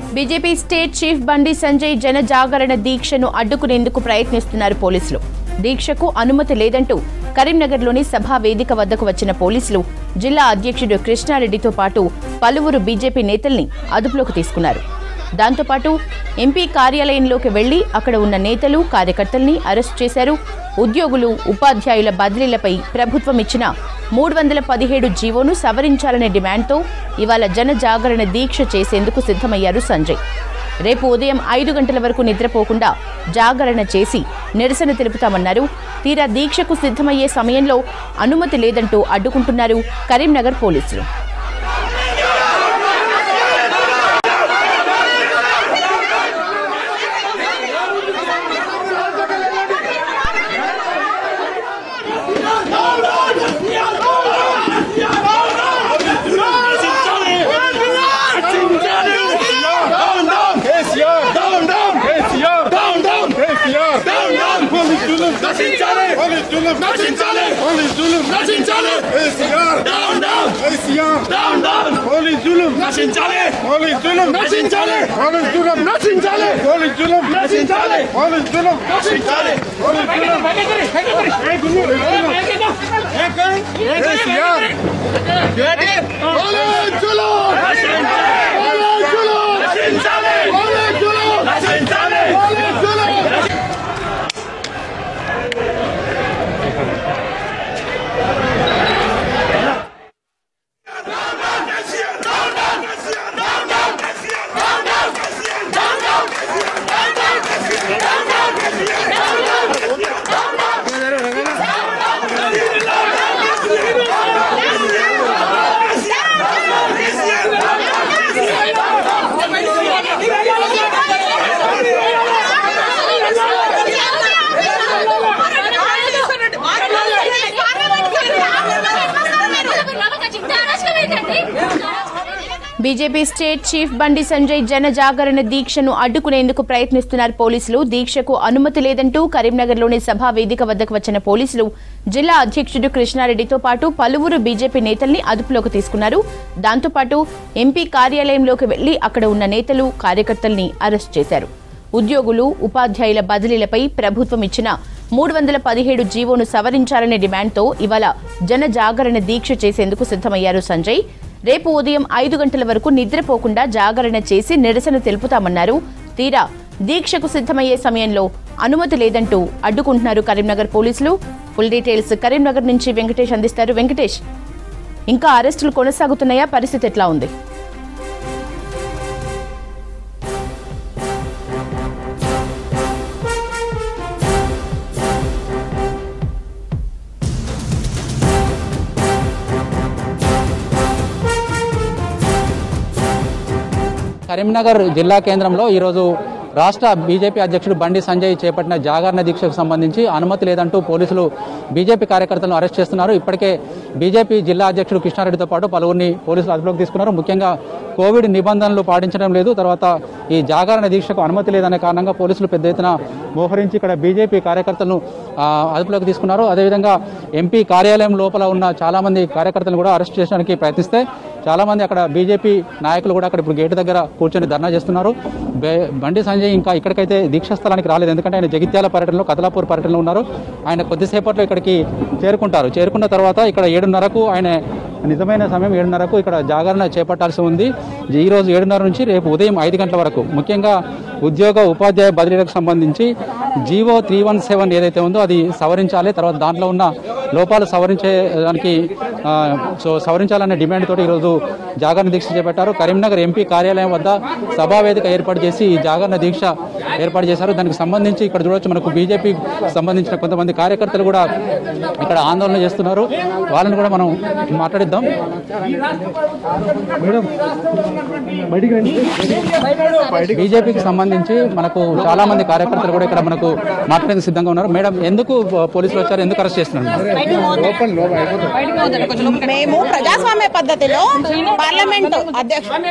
BJP state chief Bandi Sanjay జన జాగరణ దీక్షను అడ్డుకునేందుకు ప్రయత్నిస్తున్నారు పోలీసులు దీక్షకు అనుమతి లేదంటూ కరీంనగర్లోని సభా వేదిక వద్దకు వచ్చిన పోలీసులు జిల్లా అధ్యక్షుడు కృష్ణారెడ్డితో పాటు పలువురు బీజేపీ నేతల్ని అదుపులోకి తీసుకున్నారు దాంతోపాటు ఎంపీ కార్యాలయంలోకి వెళ్లి అక్కడ ఉన్న నేతలు కార్యకర్తల్ని అరెస్ట్ చేశారు ఉద్యోగులు ఉపాధ్యాయుల బదిలీలపై ప్రభుత్వం ఇచ్చిన మూడు వందల పదిహేడు జీవోను సవరించాలనే డిమాండ్తో ఇవాళ జన జాగరణ దీక్ష చేసేందుకు సిద్ధమయ్యారు సంజయ్ రేపు ఉదయం ఐదు గంటల వరకు నిద్రపోకుండా జాగరణ చేసి నిరసన తెలుపుతామన్నారు తీరా దీక్షకు సిద్ధమయ్యే సమయంలో అనుమతి లేదంటూ అడ్డుకుంటున్నారు కరీంనగర్ పోలీసులు Down, down! KCR! Down, down! KCR! Down, down! KCR! Down, down! Police zulum! నశించాలి! Police zulum! నశించాలి! Police zulum! నశించాలి! KCR! Down, down! KCR! Down, down! Police zulum! నశించాలి! Police zulum! నశించాలి! Police zulum! నశించాలి! Police zulum! నశించాలి! Police zulum! నశించాలి! Police zulum! ఏ గుమ్ము! ఏ కై! KCR! Police zulum! Police zulum! నశించాలి! Police zulum! నశించాలి! Police zulum! BJP state chief Bandi Sanjay జన జాగరణ దీక్షను అడ్డుకునేందుకు ప్రయత్నిస్తున్నారు పోలీసులు దీక్షకు అనుమతి లేదంటూ కరీంనగర్లోని సభా వేదిక వద్దకు వచ్చిన పోలీసులు జిల్లా అధ్యక్షుడు కృష్ణారెడ్డితో పాటు పలువురు బీజేపీ నేతల్ని అదుపులోకి తీసుకున్నారు దాంతోపాటు ఎంపీ కార్యాలయంలోకి వెళ్లి అక్కడ ఉన్న నేతలు కార్యకర్తల్ని అరెస్ట్ చేశారు ఉద్యోగులు ఉపాధ్యాయుల బదిలీలపై ప్రభుత్వం ఇచ్చిన మూడు వందల పదిహేడు జీవోను సవరించాలనే డిమాండ్తో ఇవాళ జన జాగరణ దీక్ష చేసేందుకు సిద్ధమయ్యారు సంజయ్ రేపు ఉదయం ఐదు గంటల వరకు నిద్రపోకుండా జాగరణ చేసి నిరసన తెలుపుతామన్నారు తీరా దీక్షకు సిద్ధమయ్యే సమయంలో అనుమతి లేదంటూ అడ్డుకుంటున్నారు కరీంనగర్ పోలీసులు ఫుల్ డీటెయిల్స్ కరీంనగర్ నుంచి వెంకటేష్ అందిస్తారు వెంకటేష్ ఇంకా అరెస్టులు కొనసాగుతున్నాయా పరిస్థితి ఎట్లా ఉంది కరీంనగర్ జిల్లా కేంద్రంలో ఈరోజు రాష్ట్ర బీజేపీ అధ్యక్షుడు బండి సంజయ్ చేపట్టిన జాగరణ దీక్షకు సంబంధించి అనుమతి లేదంటూ పోలీసులు బీజేపీ కార్యకర్తలను అరెస్ట్ చేస్తున్నారు ఇప్పటికే బీజేపీ జిల్లా అధ్యక్షుడు కృష్ణారెడ్డితో పాటు పలువురిని పోలీసులు అదుపులోకి తీసుకున్నారు ముఖ్యంగా కోవిడ్ నిబంధనలు పాటించడం లేదు తర్వాత ఈ జాగరణ దీక్షకు అనుమతి లేదనే కారణంగా పోలీసులు పెద్ద ఎత్తున మోహరించి ఇక్కడ బీజేపీ కార్యకర్తలను ఆ, అదుపులోకి తీసుకున్నారు అదేవిధంగా ఎంపీ కార్యాలయం లోపల ఉన్న చాలా మంది కార్యకర్తలను కూడా అరెస్ట్ చేయడానికి ప్రయత్నిస్తే చాలా మంది అక్కడ బీజేపీ నాయకులు కూడా అక్కడ ఇప్పుడు గేటు దగ్గర కూర్చొని ధర్నా చేస్తున్నారు బే- బండి సంజయ్ ఇంకా ఇక్కడికైతే దీక్షా స్థలానికి రాలేదు ఎందుకంటే ఆయన జగిత్యాల పర్యటనలో కదలాపూర్ పర్యటనలో ఉన్నారు ఆయన కొద్దిసేపట్లో ఇక్కడికి చేరుకుంటారు చేరుకున్న తర్వాత ఇక్కడ ఏడున్నరకు ఆయన నిజమైన సమయం ఏడున్నరకు ఇక్కడ జాగరణ చేపట్టాల్సి ఉంది ఈ రోజు ఏడున్నర నుంచి రేపు ఉదయం ఐదు గంటల వరకు ముఖ్యంగా ఉద్యోగ ఉపాధ్యాయ బదిలీలకు సంబంధించి జీవో త్రీ వన్ సెవెన్ ఏదైతే ఉందో అది సవరించాలి తర్వాత దాంట్లో ఉన్న లోపాలు సవరించేదానికి ఆ, సో సవరించాలనే డిమాండ్ తోటి ఈరోజు జాగరణ దీక్ష చేపట్టారు కరీంనగర్ ఎంపీ కార్యాలయం వద్ద సభా వేదిక ఏర్పాటు చేసి ఈ జాగరణ దీక్ష ఏర్పాటు చేశారు దానికి సంబంధించి ఇక్కడ చూడొచ్చు మనకు బీజేపీ సంబంధించిన కొంతమంది కార్యకర్తలు కూడా ఇక్కడ ఆందోళన చేస్తున్నారు వాళ్ళని కూడా మనం మాట్లాడిద్దాం మేడం బయటికి రండి బీజేపీకి సంబంధించి మనకు చాలా మంది కార్యకర్తలు కూడా ఇక్కడ మనకు మాట్లాడేందుకు సిద్ధంగా ఉన్నారు మేడం ఎందుకు పోలీసులు వచ్చారు ఎందుకు అరెస్ట్ చేస్తున్నారు మేము ప్రజాస్వామ్య పద్ధతిలో పార్లమెంట్ అధ్యక్షుడు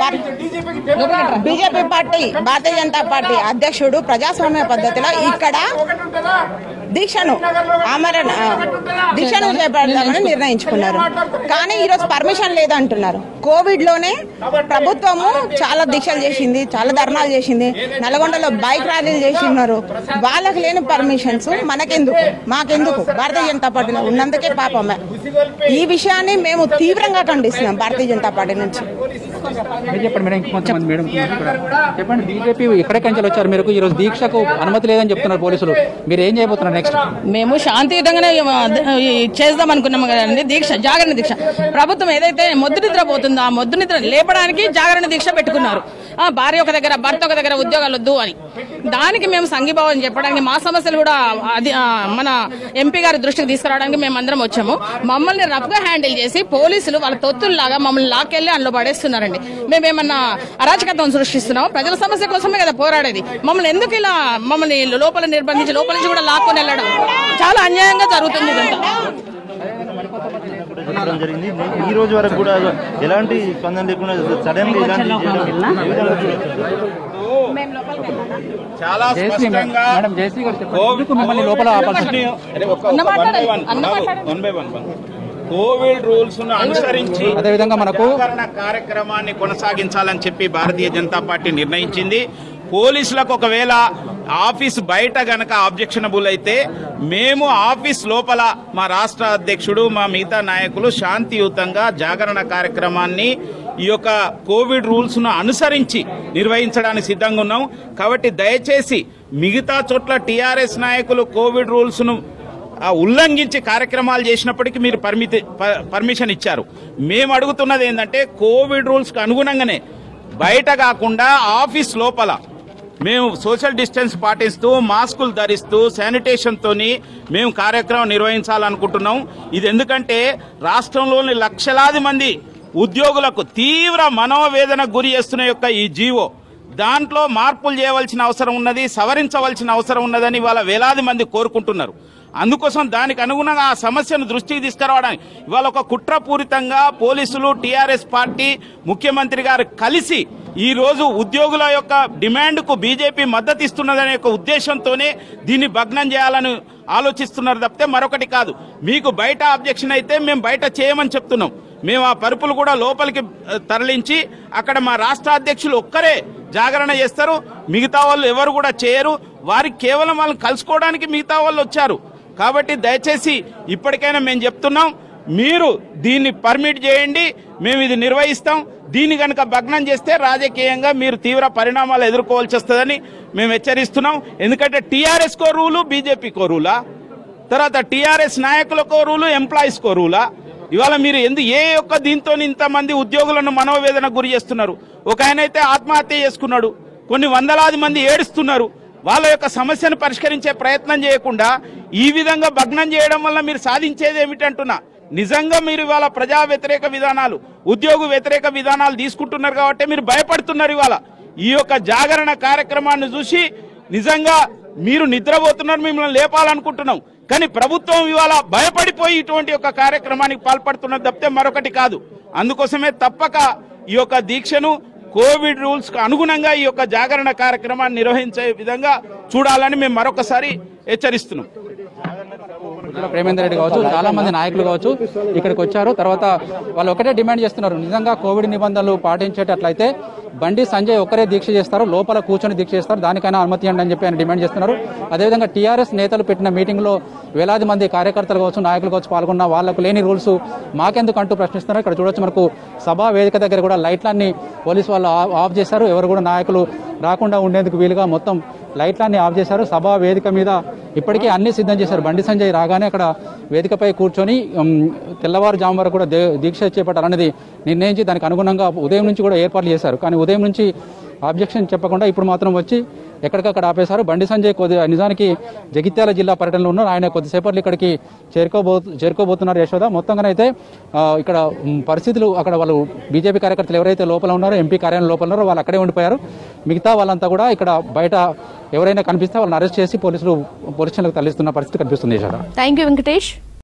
BJP party Bharatiya Janata party అధ్యక్షుడు ప్రజాస్వామ్య పద్ధతిలో ఇక్కడ దీక్షను ఆమరణ ఆ, దీక్షను చేపడదామని నిర్ణయించుకున్నారు కానీ ఈరోజు పర్మిషన్ లేదంటున్నారు కోవిడ్ లోనే ప్రభుత్వము చాలా దీక్షలు చేసింది చాలా ధర్నాలు చేసింది నల్గొండలో బైక్ ర్యాలీలు చేసినారు వాళ్ళకి లేని పర్మిషన్స్ మనకెందుకు మాకెందుకు భారతీయ జనతా పార్టీలో ఉన్నందుకే పాపమే ఈ విషయాన్ని మేము తీవ్రంగా ఖండిస్తున్నాం భారతీయ జనతా పార్టీ నుంచి మీరు చెప్పండి మేడం ఇంకొంతమంది మేడం చెప్పండి బీజేపీ ఎక్కడికి వచ్చారు మీరు ఈ రోజు దీక్షకు అనుమతి లేదని చెప్తున్నారు పోలీసులు మీరు ఏం చేయబోతున్నారు నెక్స్ట్ మేము శాంతియుతంగానే ఈ చేద్దాం అనుకున్నాము కదండి దీక్ష జాగరణ దీక్ష ప్రభుత్వం ఏదైతే మొద్దు నిద్ర పోతుందో ఆ మొద్దు నిద్ర లేపడానికి జాగరణ దీక్ష పెట్టుకున్నారు ఆ, భార్య ఒక దగ్గర భర్త ఒక దగ్గర ఉద్యోగాలు వద్దు అని దానికి మేము సంఘీభావం చెప్పడానికి మా సమస్యలు కూడా అది ఆ, మన ఎంపీ గారి దృష్టికి తీసుకురావడానికి మేము అందరం వచ్చాము మమ్మల్ని రఫ్ గా హ్యాండిల్ చేసి పోలీసులు వాళ్ళ తొత్తుల్లాగా మమ్మల్ని లాక్కెళ్ళి అందులో పడేస్తున్నారండి మేమేమన్నా అరాచకత్వం సృష్టిస్తున్నాం ప్రజల సమస్య కోసమే కదా పోరాడేది మమ్మల్ని ఎందుకు ఇలా మమ్మల్ని లోపల నిర్బంధించి లోపల నుంచి కూడా లాక్కొని వెళ్ళడం చాలా అన్యాయంగా జరుగుతుంది ఇదంతా పెట్టడం జరిగింది ఈ రోజు వరకు కూడా ఎలాంటి స్పందన లేకుండా సడన్ గా ఇలాంటి చేయడం ఏ విధంగా చూడొచ్చు? చాలా జయశ్రీ మేడం స్పష్టంగా మేడం జయశ్రీ గారు చెప్పండి ఎందుకు మిమ్మల్ని లోపల ఆపాల్సి అరే ఒక్క అన్న one by మాట్లాడండి. one, అన్న one by మాట్లాడండి. one by one, one. COVID rules ను అనుసరించి అదేవిధంగా మనకు జాగరణ కార్యక్రమాన్ని కొనసాగించాలని చెప్పి భారతీయ జనతా పార్టీ నిర్ణయించింది పోలీసులకు ఒకవేళ ఆఫీస్ బయట గనక ఆబ్జెక్షనబుల్ అయితే మేము ఆఫీస్ లోపల మా రాష్ట్ర అధ్యక్షుడు మా మిగతా నాయకులు శాంతియుతంగా జాగరణ కార్యక్రమాన్ని ఈ యొక్క కోవిడ్ రూల్స్ ను అనుసరించి నిర్వహించడానికి సిద్ధంగా ఉన్నాం కాబట్టి దయచేసి మిగతా చోట్ల టీఆర్ఎస్ నాయకులు కోవిడ్ రూల్స్ ను ఆ ఉల్లంఘించి కార్యక్రమాలు చేసినప్పటికీ మీరు పర్మితి ప- పర్మిషన్ ఇచ్చారు మేము అడుగుతున్నది ఏంటంటే కోవిడ్ రూల్స్కి అనుగుణంగానే బయట కాకుండా ఆఫీస్ లోపల మేము సోషల్ డిస్టెన్స్ పాటిస్తూ మాస్కులు ధరిస్తూ శానిటేషన్తోని మేము కార్యక్రమం నిర్వహించాలనుకుంటున్నాం ఇది ఎందుకంటే రాష్ట్రంలోని లక్షలాది మంది ఉద్యోగులకు తీవ్ర మనోవేదనకు గురి చేస్తున్న యొక్క ఈ జీవో దాంట్లో మార్పులు చేయవలసిన అవసరం ఉన్నది సవరించవలసిన అవసరం ఉన్నదని వాళ్ళ వేలాది మంది కోరుకుంటున్నారు అందుకోసం దానికి అనుగుణంగా ఆ సమస్యను దృష్టికి తీసుకురావడానికి ఇవాళ ఒక కుట్రపూరితంగా పోలీసులు టీఆర్ఎస్ పార్టీ ముఖ్యమంత్రి గారు కలిసి ఈ రోజు ఉద్యోగుల యొక్క డిమాండ్కు బీజేపీ మద్దతు ఇస్తున్నదనే ఒక ఉద్దేశంతోనే దీన్ని భగ్నం చేయాలని ఆలోచిస్తున్నారు తప్పితే మరొకటి కాదు మీకు బయట అబ్జెక్షన్ అయితే మేము బయట చేయమని చెప్తున్నాం మేము ఆ పరుపులు కూడా లోపలికి ఆ, తరలించి అక్కడ మా రాష్ట్ర అధ్యక్షులు ఒక్కరే జాగరణ చేస్తారు మిగతా వాళ్ళు ఎవరు కూడా చేయరు వారికి కేవలం వాళ్ళని కలుసుకోవడానికి మిగతా వాళ్ళు వచ్చారు కాబట్టి దయచేసి ఇప్పటికైనా మేము చెప్తున్నాం మీరు దీన్ని పర్మిట్ చేయండి మేము ఇది నిర్వహిస్తాం దీన్ని కనుక భగ్నం చేస్తే రాజకీయంగా మీరు తీవ్ర పరిణామాలు ఎదుర్కోవాల్సి వస్తుందని మేము హెచ్చరిస్తున్నాం ఎందుకంటే టీఆర్ఎస్ కో రూలు బీజేపీ కో రూలా తర్వాత టీఆర్ఎస్ నాయకులకో రూలు ఎంప్లాయీస్ కో రూలా ఇవాళ మీరు ఎందు ఏ ఒక్క దీంతో ఇంతమంది ఉద్యోగులను మనోవేదన గురి చేస్తున్నారు ఒక ఆయన అయితే ఆత్మహత్య చేసుకున్నాడు కొన్ని వందలాది మంది ఏడుస్తున్నారు వాళ్ళ యొక్క సమస్యను పరిష్కరించే ప్రయత్నం చేయకుండా ఈ విధంగా భగ్నం చేయడం వల్ల మీరు సాధించేది ఏమిటంటున్నా నిజంగా మీరు ఇవాళ ప్రజా వ్యతిరేక విధానాలు ఉద్యోగ వ్యతిరేక విధానాలు తీసుకుంటున్నారు కాబట్టి మీరు భయపడుతున్నారు ఇవాళ ఈ యొక్క జాగరణ కార్యక్రమాన్ని చూసి నిజంగా మీరు నిద్రపోతున్నారు మిమ్మల్ని లేపాలనుకుంటున్నాం కానీ ప్రభుత్వం ఇవాళ భయపడిపోయి ఇటువంటి యొక్క కార్యక్రమానికి పాల్పడుతున్నది తప్పితే మరొకటి కాదు అందుకోసమే తప్పక ఈ యొక్క దీక్షను కోవిడ్ రూల్స్ కు అనుగుణంగా ఈ యొక్క జాగరణ కార్యక్రమాన్ని నిర్వహించే విధంగా చూడాలని మేము మరొకసారి హెచ్చరిస్తున్నాం ఉజ్వల ప్రేమేందర్ రెడ్డి కావచ్చు చాలా మంది నాయకులు కావచ్చు ఇక్కడికి వచ్చారు తర్వాత వాళ్ళు ఒకటే డిమాండ్ చేస్తున్నారు నిజంగా కోవిడ్ నిబంధనలు పాటించేటట్లయితే బండి సంజయ్ ఒక్కరే దీక్ష చేస్తారు లోపల కూర్చొని దీక్ష చేస్తారు దానికైనా అనుమతి ఇవ్వండి అని చెప్పి ఆయన డిమాండ్ చేస్తున్నారు అదేవిధంగా టీఆర్ఎస్ నేతలు పెట్టిన మీటింగ్ లో వేలాది మంది కార్యకర్తలు కావచ్చు నాయకులు కావచ్చు పాల్గొన్న వాళ్ళకు లేని రూల్స్ మాకెందుకు అంటూ ప్రశ్నిస్తున్నారు ఇక్కడ చూడొచ్చు మనకు సభా వేదిక దగ్గర కూడా లైట్లన్నీ పోలీసు వాళ్ళు ఆ- ఆఫ్ చేశారు ఎవరు కూడా నాయకులు రాకుండా ఉండేందుకు వీలుగా మొత్తం లైట్లన్నీ ఆఫ్ చేశారు సభా వేదిక మీద ఇప్పటికే అన్ని సిద్ధం చేశారు బండి సంజయ్ రాగానే అక్కడ వేదికపై కూర్చొని ఉమ్, తెల్లవారుజాము వరకు కూడా దే- దీక్ష చేపట్టాలనేది నిర్ణయించి దానికి అనుగుణంగా ఉదయం నుంచి కూడా ఏర్పాట్లు చేశారు కానీ ఉదయం నుంచి ఆబ్జెక్షన్ చెప్పకుండా ఇప్పుడు మాత్రం వచ్చి ఎక్కడికక్కడ ఆపేశారు బండి సంజయ్ కొద్ది నిజానికి జగిత్యాల జిల్లా పర్యటనలో ఉన్నారు ఆయన కొద్దిసేపట్లో ఇక్కడికి చేరుకోబో చేరుకోబోతున్నారు యశోద మొత్తంగా అయితే ఆ, ఇక్కడ ఉమ్, పరిస్థితులు అక్కడ వాళ్ళు బీజేపీ కార్యకర్తలు ఎవరైతే లోపల ఉన్నారో ఎంపీ కార్యాలయం లోపల ఉన్నారో వాళ్ళు అక్కడే ఉండిపోయారు మిగతా వాళ్ళంతా కూడా ఇక్కడ బయట ఎవరైనా కనిపిస్తే వాళ్ళని అరెస్ట్ చేసి పోలీసులు పోలీస్ స్టేషన్లకు తరలిస్తున్న పరిస్థితి కనిపిస్తుంది యశోద థ్యాంక్ యూ వెంకటేష్